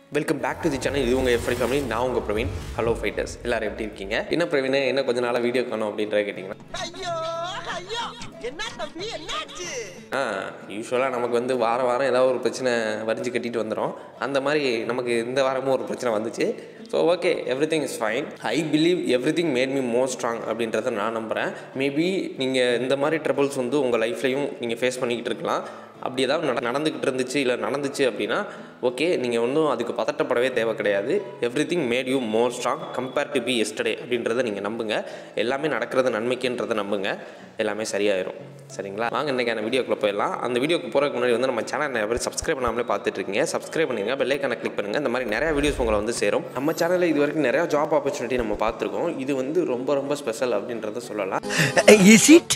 welcome back to the channel இது உங்கள் FD family நான் உங்கள் பிரவீன் ஹலோ ஃபைட்டர்ஸ் எல்லாரும் எப்படி இருக்கீங்க என்ன பிரவீன் என்ன கொஞ்ச நாளாக வீடியோ காணும் அப்படின்றத கேட்டிங்கன்னா ஐயோ ஐயோ என்ன தம்பி என்னாச்சு ஆ யூஸ்வலாக நமக்கு வந்து வாரம் வாரம் ஏதாவது ஒரு பிரச்சனை வரிஞ்சு கட்டிட்டு வந்துடும் அந்த மாதிரி நமக்கு இந்த வாரமும் ஒரு பிரச்சனை வந்துச்சு so okay everything is fine I believe everything made me more strong அப்படின்றத நான் நம்புகிறேன் மேபி நீங்கள் இந்த மாதிரி ட்ரபிள்ஸ் வந்து உங்கள் லைஃப்லையும் நீங்கள் ஃபேஸ் பண்ணிக்கிட்டு இருக்கலாம் அப்படி ஏதாவது நட நடந்துக்கிட்டு இருந்துச்சு இல்லை நடந்துச்சு அப்படின்னா ஓகே நீங்கள் ஒன்றும் அதுக்கு பதட்டப்படவே தேவை கிடையாது everything made you more strong compare to be yesterday அப்படின்றத நீங்கள் நம்புங்க எல்லாமே நடக்கிறது நன்மைக்குன்றதை நம்புங்க எல்லாமே சரியாயிரும் சரிங்களா வாங்க இன்றைக்கான வீடியோக்குள்ளே போயிடலாம் அந்த வீடியோக்கு போகிறதுக்கு முன்னாடி வந்து நம்ம சேனல் நிறைய பேர் சப்ஸ்கிரைப் பண்ணாமலே பார்த்துட்டு இருக்கீங்க சப்ஸ்கிரைப் பண்ணுங்க பெல்லைக்கான கிளிக் பண்ணுங்கள் இந்த மாதிரி நிறைய வீடியோஸ் உங்களை வந்து சேரும் நம்ம சேனலில் இது வரைக்கும் நிறையா ஜாப் ஆப்பர்ச்சுனிட்டி நம்ம பார்த்துருக்கோம் இது வந்து ரொம்ப ரொம்ப ஸ்பெஷல் அப்படின்றத சொல்லலாம் இஸ் இட்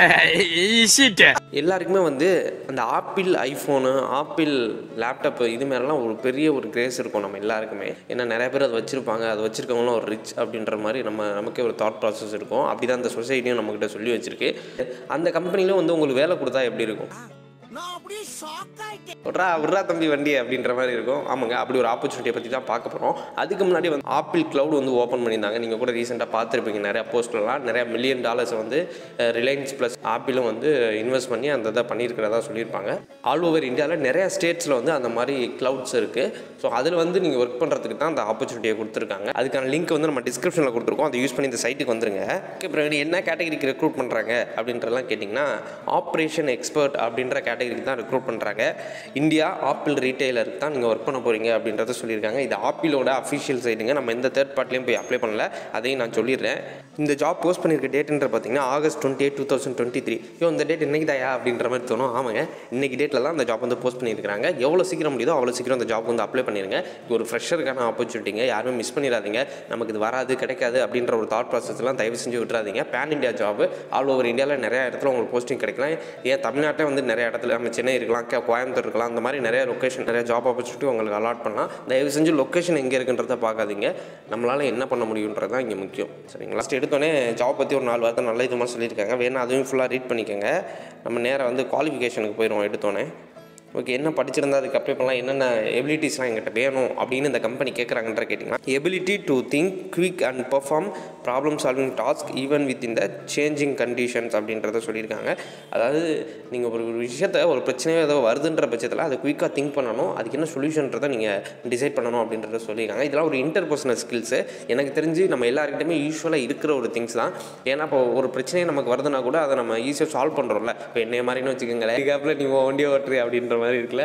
எல்லாருக்குமே வந்து அந்த ஆப்பிள் ஐஃபோனு ஆப்பிள் லேப்டாப் இது மாதிரிலாம் ஒரு பெரிய ஒரு கிரேஸ் இருக்கும் நம்ம எல்லாருக்குமே ஏன்னா நிறைய பேர் அதை வச்சுருப்பாங்க அதை வச்சுருக்கவங்களும் ஒரு ரிச் அப்படின்ற மாதிரி நம்ம நமக்கே ஒரு தாட் ப்ராசஸ் இருக்கும் அப்படி தான் அந்த சொசைட்டியும் நம்மக்கிட்ட சொல்லி வச்சிருக்கு அந்த கம்பெனிலும் வந்து உங்களுக்கு வேலை கொடுத்தா எப்படி இருக்கும் நான் அப்படியே ஷாக் ஆயிட்டேன் விட்றா விட்றா தம்பி வண்டி அப்படின்ற மாதிரி இருக்கும் ஆமாங்க அப்படி ஒரு ஆப்பர்ச்சுனிட்டியை பற்றி தான் பார்க்க போகிறோம் அதுக்கு முன்னாடி வந்து ஆப்பிள் க்ளவுட் வந்து ஓப்பன் பண்ணியிருந்தாங்க நீங்கள் கூட ரீசெண்டாக பார்த்துருப்பீங்க நிறைய போஸ்ட்லாம் நிறைய மில்லியன் டாலர்ஸ் வந்து ரிலையன்ஸ் ப்ளஸ் ஆப்பிளும் வந்து இன்வெஸ்ட் பண்ணி அந்த இதை பண்ணியிருக்கிறதா சொல்லியிருப்பாங்க ஆல் ஓவர் இந்தியாவில் நிறைய ஸ்டேட்ஸில் வந்து அந்த மாதிரி க்ளவுட்ஸ் இருக்குது ஸோ அதில் வந்து நீங்கள் ஒர்க் பண்ணுறதுக்கு தான் அந்த ஆப்பர்ச்சுனிட்டியை கொடுத்துருக்காங்க அதுக்கான லிங்க் வந்து நம்ம டிஸ்கிரிப்ஷனில் கொடுத்துருக்கோம் அதை யூஸ் பண்ணி இந்த சைட்டுக்கு வந்துருங்க ஓகே அப்புறம் என்ன கேட்டகரிக்கு ரெக்ரூட் பண்ணுறாங்க அப்படின்றலாம் கேட்டிங்கன்னா ஆப்ரேஷன் எக்ஸ்பர்ட் அப்படின்ற கேட்டகரிக்கு தான் ரெக்ரூட் பண்ணுறாங்க இந்தியா ஆப்பிள் ரீட்டைலருக்கு தான் நீங்கள் ஒர்க் பண்ண போகிறீங்க அப்படின்றத சொல்லியிருக்காங்க இது ஆப்பிளோட அஃபிஷியல் சைட்டுங்க நம்ம எந்த தேர்ட் பார்ட்லேயும் போய் அப்ளை பண்ணல அதையும் நான் சொல்லிடுறேன் இந்த ஜாப் போஸ்ட் பண்ணியிருக்க டேட்டுன்ற பார்த்தீங்கன்னா August twenty eight two thousand twenty three ஐயோ இந்த டேட் இன்னைக்கு தாயா அப்படின்ற மாதிரி தோணும் ஆமாங்க இன்னைக்கு டேட்டில் தான் அந்த ஜாப் வந்து போஸ்ட் பண்ணியிருக்காங்க எவ்வளோ சீக்கிரம் முடியுதோ அவ்வளோ சீக்கிரம் அந்த ஜாப் வந்து அப்ளை பண்ணிடுங்க இது ஒரு ஃப்ரெஷருக்கான ஆப்பர்ச்சுனிட்டிங்க யாருமே மிஸ் பண்ணிடாதீங்க நமக்கு இது வராது கிடைக்காது அப்படின்ற ஒரு தாட் ப்ராசஸ்லாம் தயவு செஞ்சு விட்டுறாதீங்க pan India job all over இந்தியாவில் நிறைய இடத்துல உங்களுக்கு போஸ்டிங் கிடைக்கலாம் ஏன் தமிழ்நாட்டில் வந்து நிறைய இடத்துல நம்ம சென்னை இருக்கலாம் கே- கோயம்புத்தூர் இருக்கலாம் அந்த மாதிரி நிறைய லொக்கேஷன் நிறைய ஜாப் ஆப்பர்ச்சுனிட்டி உங்களுக்கு அலாட் பண்ணலாம் தயவு செஞ்சு லொக்கேஷன் எங்கே இருக்குன்றத பார்க்காதீங்க நம்மளால் என்ன பண்ண முடியுன்றது தான் இங்கே முக்கியம் சரிங்களா ஃபஸ்ட் எடுத்தோடனே ஜாப் பற்றி ஒரு நாலு வார்த்தை நல்ல இதுமாக சொல்லியிருக்காங்க வேணா அதுவும் ஃபுல்லாக ரீட் பண்ணிக்கோங்க நம்ம நேராக வந்து குவாலிஃபிகேஷனுக்கு போயிடுவோம் எடுத்தோடனே ஓகே என்ன படிச்சிருந்தா அதுக்கு அப்ளை பண்ணலாம் என்னென்ன எபிலிட்டிஸ்லாம் எங்கிட்ட வேணும் அப்படின்னு இந்த கம்பெனி கேட்குறாங்கன்ற கேட்டிங்கன்னா ability to think quick and perform problem solving task even with இந்த சேஞ்சிங் கண்டிஷன்ஸ் அப்படின்றத சொல்லியிருக்காங்க அதாவது நீங்கள் ஒரு ஒரு விஷயத்த ஒரு பிரச்சனையோ ஏதோ வருதுன்ற பட்சத்தில் அதை குயிக்காக திங்க் பண்ணணும் அதுக்கு என்ன சொல்யூஷன்றதை நீங்கள் டிசைட் பண்ணணும் அப்படின்றத சொல்லியிருக்காங்க இதெல்லாம் ஒரு இன்டர்பர்சனல் ஸ்கில்ஸு எனக்கு தெரிஞ்சு நம்ம எல்லாருக்கிட்டையுமே யூஸ்வலாக இருக்கிற ஒரு திங்ஸ் தான் ஏன்னா இப்போ ஒரு பிரச்சனையே நமக்கு வருதுன்னா கூட அதை நம்ம ஈஸியாக சால்வ் பண்ணுறோம்ல இப்போ என்னைய மாதிரின்னு வச்சுக்கோங்களேன் இதுக்கப்புறம் நீ உன் வண்டியை ஓட்டுரு அப்படின்ற மாதிரி இருக்குல்ல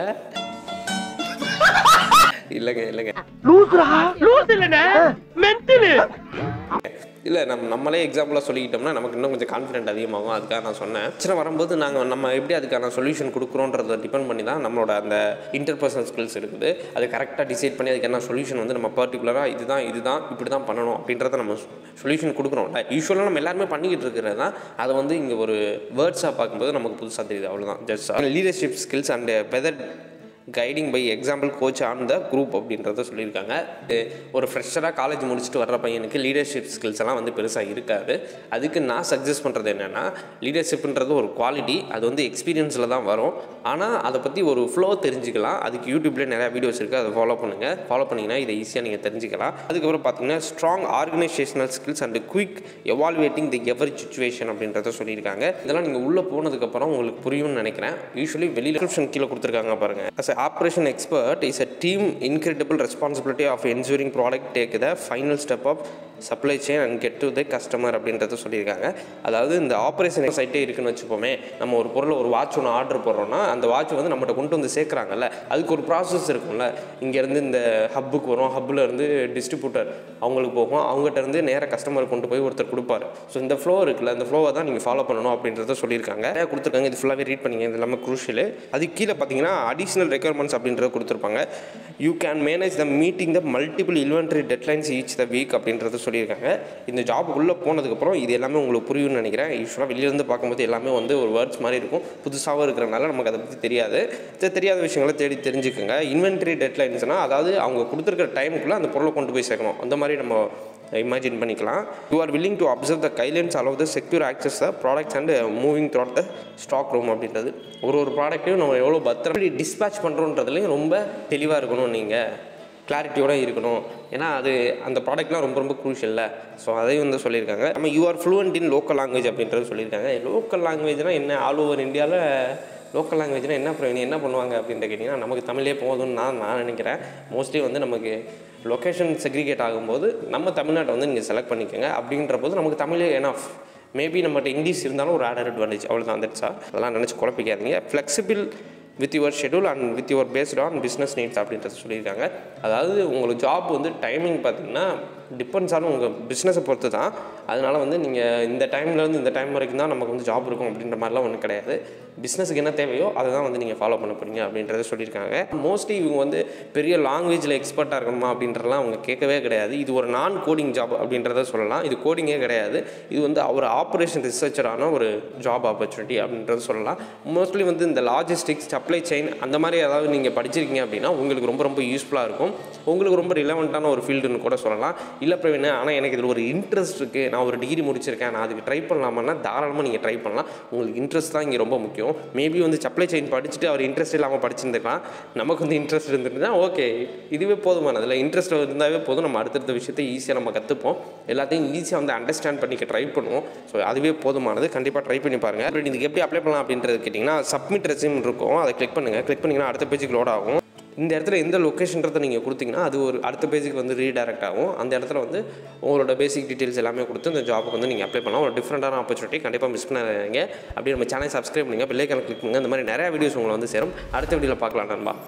இல்லைங்க இல்லைங்க லூசுரா லூஸ் இல்லனே மென்டல் இல்லை நம்ம நம்மளே எக்ஸாம்பிளாக சொல்லிக்கிட்டோம்னா நமக்கு இன்னும் கொஞ்சம் கான்ஃபிடென்ட் அதிகமாகும் அதுக்காக நான் சொன்னேன் பிரச்சனை வரும்போது நாங்கள் நம்ம எப்படி அதுக்கான சொல்யூஷன் கொடுக்குறோன்றதை டிபெண்ட் பண்ணி தான் நம்மளோட அந்த இன்டர்பர்சனல் ஸ்கில்ஸ் இருக்குது அது கரெக்டாக டிசைட் பண்ணி அதுக்கான சொல்யூஷன் வந்து நம்ம பர்டிகுலராக இதுதான் இதுதான் இப்படி தான் பண்ணணும் அப்படின்றத நம்ம சொல்யூஷன் கொடுக்குறோம்ல யூஸ்வலாக நம்ம எல்லாருமே பண்ணிக்கிட்டு இருக்கிறது தான் அதை வந்து இங்கே ஒரு வேர்ட்ஸாக பார்க்கும்போது நமக்கு புதுசாக தெரியுது அவ்வளோதான் just leadership skills and whether guiding by example coach on the group அப்படின்றத சொல்லியிருக்காங்க இது ஒரு ஃப்ரெஷராக காலேஜ் முடிச்சுட்டு வர்ற பையனுக்கு லீடர்ஷிப் ஸ்கில்ஸ் எல்லாம் வந்து பெருசாக இருக்காது அதுக்கு நான் சஜஸ்ட் பண்ணுறது என்னென்னா லீடர்ஷிப்ன்றது ஒரு குவாலிட்டி அது வந்து எக்ஸ்பீரியன்ஸில் தான் வரும் ஆனால் அதை பற்றி ஒரு ஃப்ளோ தெரிஞ்சுக்கலாம் அதுக்கு யூடியூப்லேயே நிறையா வீடியோஸ் இருக்குது அதை ஃபாலோ பண்ணுங்கள் ஃபாலோ பண்ணிங்கன்னா இதை ஈஸியாக நீங்கள் தெரிஞ்சுக்கலாம் அதுக்கப்புறம் பார்த்தீங்கன்னா strong organisational skills and quick evaluating the every situation அப்படின்றத சொல்லியிருக்காங்க இதெல்லாம் நீங்கள் உள்ளே போனதுக்கப்புறம் உங்களுக்கு புரியும்னு நினைக்கிறேன் யூஸ்வலி வெளி டிஸ்கிரிப்ஷன் கீழே கொடுத்துருக்காங்க பாருங்கள் as operation expert is a team incredible responsibility of ensuring product take the final step of supply chain and get to the customer அப்படின்றத சொல்லியிருக்காங்க அதாவது இந்த ஆப்ரேஷன் சைட்டே இருக்குன்னு வச்சுப்போமே நம்ம ஒரு பொருளை ஒரு வாட்ச் ஒன்று ஆர்டர் போடுறோம்னா அந்த வாட்ச் வந்து நம்மகிட்ட கொண்டு வந்து சேர்க்குறாங்கல்ல அதுக்கு ஒரு ப்ராசஸ் இருக்கும்ல இங்கேருந்து இந்த ஹப்புக்கு வரும் ஹப்பில் இருந்து டிஸ்ட்ரிபியூட்டர் அவங்களுக்கு போகும் அவங்ககிட்ட இருந்து நேராக கஸ்டமர் கொண்டு போய் ஒருத்தர் கொடுப்பாரு ஸோ இந்த ஃப்ளோ இருக்குல்ல அந்த ஃப்ளோவை தான் நீங்கள் ஃபாலோ பண்ணணும் அப்படின்றத சொல்லியிருக்காங்க நிறையா கொடுத்துருக்காங்க இது ஃபுல்லாகவே ரீட் பண்ணிங்க இது எல்லாமே குரூஷியல் அது கீழே பார்த்தீங்கன்னா அடிஷ்னல் ரெக்குயர்மெண்ட்ஸ் அப்படின்றத கொடுத்துருப்பாங்க you can manage the meeting the multiple inventory deadlines each the week அப்படின்றத சொல்லியிருக்காங்க இந்த ஜாப் உள்ளே போனதுக்கப்புறம் இது எல்லாமே உங்களுக்கு புரியும்னு நினைக்கிறேன் யூஸ்வலாக வெளியிலேருந்து பார்க்கும்போது எல்லாமே வந்து ஒரு வேர்ட்ஸ் மாதிரி இருக்கும் புதுசாகவும் இருக்கிறனால நமக்கு அதை பற்றி தெரியாது தெ- தெரியாத விஷயங்களை தேடி தெரிஞ்சுக்கோங்க இன்வென்ட்ரி டெட்லைன்ஸ்னால் அதாவது அவங்க கொடுத்துருக்கிற டைமுக்குள்ளே அந்த பொருளை கொண்டு போய் சேர்க்கணும் அந்த மாதிரி நம்ம இமேஜின் பண்ணிக்கலாம் you are willing to observe the guidelines allow the secure access the products and moving through the stock room அப்படின்றது ஒரு ஒரு ப்ராடக்ட்டையும் நம்ம எவ்வளோ பத்திரம் டிஸ்பேச் பண்ணுறோன்றதுலையும் ரொம்ப தெளிவாக இருக்கணும் நீங்கள் கிளாரிட்டியோடு இருக்கணும் ஏன்னா அது அந்த ப்ராடக்ட்லாம் ரொம்ப ரொம்ப குரூஷியல்ல ஸோ அதையும் வந்து சொல்லியிருக்காங்க நம்ம you are fluent in local language அப்படின்றது சொல்லியிருக்காங்க லோக்கல் லாங்குவேஜ்னால் என்ன ஆல் ஓவர் இந்தியாவில் லோக்கல் லாங்குவேஜ்னால் என்ன பிரவீன் என்ன பண்ணுவாங்க அப்படின்ட்டு கேட்டிங்கன்னா நமக்கு தமிழே போதும்னு நான் நான் நினைக்கிறேன் மோஸ்ட்லி வந்து நமக்கு லொக்கேஷன் செக்ரிகேட் ஆகும்போது நம்ம தமிழ்நாட்டை வந்து நீங்கள் செலக்ட் பண்ணிக்கோங்க அப்படின்ற போது நமக்கு தமிழே எனஃப் மேபி நம்மகிட்ட இங்கிலீஷ் இருந்தாலும் ஒரு ஆடர் அட்வான்டேஜ் அவ்வளோதான் தட்ஸா அதெல்லாம் நினச்சி குழப்பிக்காதீங்க flexible with your schedule and with your based on business needs அப்படின்றது சொல்லியிருக்காங்க அதாவது உங்களுக்கு ஜாப் வந்து டைமிங் பார்த்தீங்கன்னா டிபெண்ட்ஸ் ஆன உங்கள் பிஸ்னஸை பொறுத்து தான் அதனால் வந்து நீங்கள் இந்த டைம்லேருந்து இந்த டைம் வரைக்கும் தான் நமக்கு வந்து ஜாப் இருக்கும் அப்படின்ற மாதிரிலாம் ஒன்றும் கிடையாது பிஸ்னஸுக்கு என்ன தேவையோ அதை தான் வந்து நீங்கள் ஃபாலோ பண்ண போறீங்க அப்படின்றத சொல்லியிருக்காங்க மோஸ்ட்லி இவங்க வந்து பெரிய லாங்குவேஜில் எக்ஸ்பர்ட்டாக இருக்கணுமா அப்படின்றலாம் அவங்க கேட்கவே கிடையாது இது ஒரு நான் கோடிங் ஜாப் அப்படின்றத சொல்லலாம் இது கோடிங்கே கிடையாது இது வந்து ஒரு ஆப்ரேஷன் ரிசர்ச்சரான ஒரு ஜாப் ஆப்பர்ச்சுனிட்டி அப்படின்றத சொல்லலாம் மோஸ்ட்லி வந்து இந்த லாஜிஸ்டிக்ஸ் சப்ளை செயின் அந்த மாதிரி ஏதாவது நீங்கள் படிச்சிருக்கீங்க அப்படின்னா உங்களுக்கு ரொம்ப ரொம்ப யூஸ்ஃபுல்லாக இருக்கும் உங்களுக்கு ரொம்ப ரிலவெண்ட்டான ஒரு ஃபீல்டுன்னு கூட சொல்லலாம் இல்லை பிரவீன் ஆனால் எனக்கு இதில் ஒரு இன்ட்ரெஸ்ட் இருக்குது நான் ஒரு டிகிரி முடிச்சிருக்கேன் நான் அதுக்கு ட்ரை பண்ணலாமான்னா தாராளமாக நீங்கள் ட்ரை பண்ணலாம் உங்களுக்கு இன்ட்ரெஸ்ட் தான் இங்கே ரொம்ப முக்கியம் மேபி வந்து சப்ளை செயின் படிச்சுட்டு அவர் இன்ட்ரெஸ்ட் இல்லாமல் படிச்சிருந்துருக்கலாம் நமக்கு வந்து இன்ட்ரெஸ்ட் இருந்துருந்தா ஓகே இதுவே போதுமானதில்ல இன்ட்ரெஸ்ட் இருந்தாவே போதும் நம்ம அடுத்தடுத்த விஷயத்தை ஈஸியாக நம்ம கற்றுப்போம் எல்லாத்தையும் ஈஸியாக வந்து அண்டர்ஸ்டாண்ட் பண்ணிக்க ட்ரை பண்ணுவோம் ஸோ அதுவே போதுமானது கண்டிப்பாக ட்ரை பண்ணி பாருங்கள் அப்புறம் இதுக்கு எப்படி அப்ளை பண்ணலாம் அப்படின்றது கேட்டிங்கன்னா சப்மிட் ரெசியூம் இருக்கும் அதை கிளிக் பண்ணுங்கள் கிளிக் பண்ணிங்கன்னா அடுத்த பேஜுக்கு லோட் ஆகும் இந்த இடத்துல எந்த லொக்கேஷன்றதை நீங்கள் கொடுத்தீங்கன்னா அது ஒரு அடுத்த பேஜுக்கு வந்து ரீடைரக்ட் ஆகும் அந்த இடத்துல வந்து உங்களோட பேசிக் டீட்டெயில்ஸ் எல்லாமே கொடுத்து இந்த ஜாபுக்கு வந்து நீங்கள் அப்ளை பண்ணலாம் ஒரு டிஃப்ரெண்டான ஆப்பர்ச்சுனிட்டி கண்டிப்பாக மிஸ் பண்ணாதீங்க அப்படியே நம்ம சேனல் சப்ஸ்கிரைப் பண்ணுங்கள் பெல்லைக்கான கிளிக் பண்ணுங்கள் இந்த மாதிரி நிறைய வீடியோஸ் உங்களை வந்து சேரும் அடுத்த வீடியோவில் பார்க்கலாம் நண்பா